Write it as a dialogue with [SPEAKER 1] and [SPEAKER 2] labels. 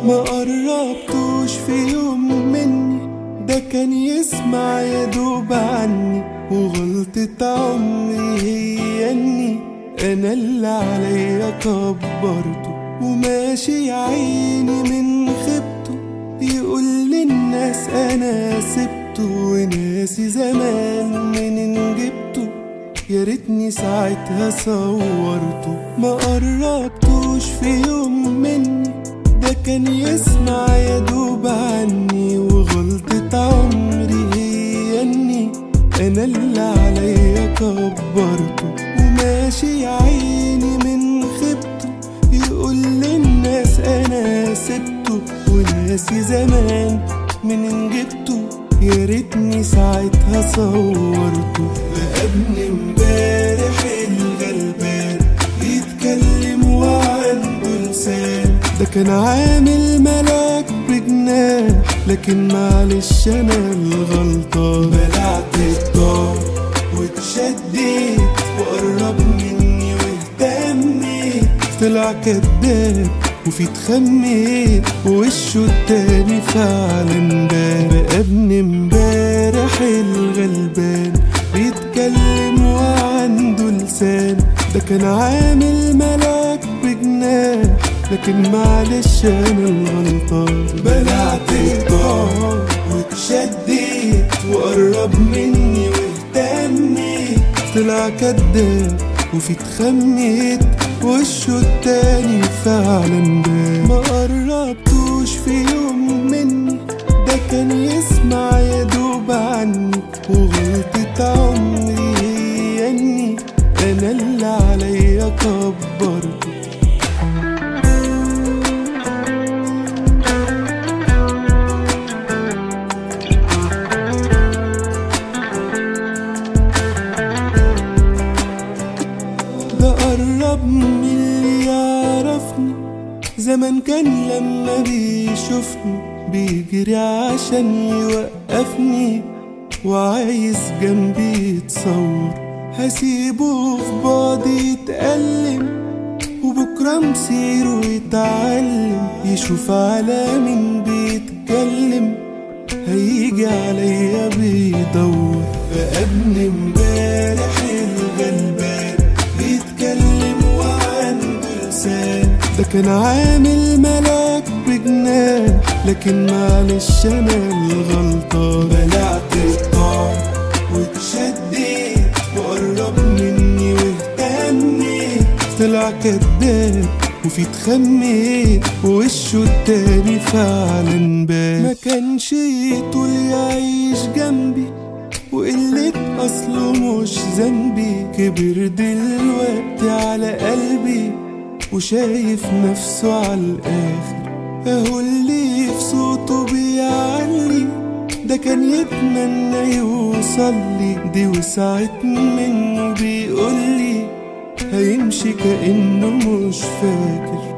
[SPEAKER 1] ما قربتوش في يوم مني ده كان يسمع يا دوب عني وغلطة عمري هي اني انا اللي عليا كبرته وماشي يا عيني من خيبته يقول للناس انا سبته وناسي زمان منين جبته يا ريتني ساعتها صورته ما قربتوش في يوم مني ده كان يسمع يا دوب عني وغلطة عمري هي اني انا اللي عليا كبرته وماشي يا عيني من خيبته يقول للناس انا سبته وناسي زمان منين جبته يا ريتني ساعتها صورته بقى ابن امبارح الغلبان يتكلم وعنده لسان ده كان عامل ملاك بجناح لكن معلش انا الغلطان بلعت الدار واتشديت وقرب مني واهتميت طلع كداب وفي اتخميت ووشه التاني فعلا بان بقى ابن امبارح الغلبان بيتكلم وعنده لسان ده كان عامل ملاك بجناح لكن معلش انا الغلطان بلعت الدار واتشديت وقرب مني واهتميت طلع كداب وفي اتخميت وشه التاني فعلا بان ما قربتوش في يوم مني ده كان يسمع يا دوب عني وغلطة عمري هي اني انا اللي عليا كبرته ده قرب من اللي يعرفني زمان كان لما بيشوفني بيجري عشان يوقفني وعايز جنبي يتصور هسيبه في بعدي يتألم وبكرة مصيره يتعلم يشوف على مين بيتكلم هيجي عليا بيدور بقى ابن امبارح الغلبان بيتكلم وعنده لسان ده كان عامل ملاك بجناح لكن معلش انا الغلطان بلعت الطار واتشديت وقرب مني واهتميت طلع كداب وفي اتخميت ووشه التاني فعلا بان ما كانش يطول يعيش جنبي وقلة أصله مش ذنبي كبر دلوقتي على قلبي وشايف نفسه على الآخر أهو اللي في صوته بيعلي ده كان يتمنى يوصل لي دي وسعت منه بيقولي هيمشي كأنه مش فاكر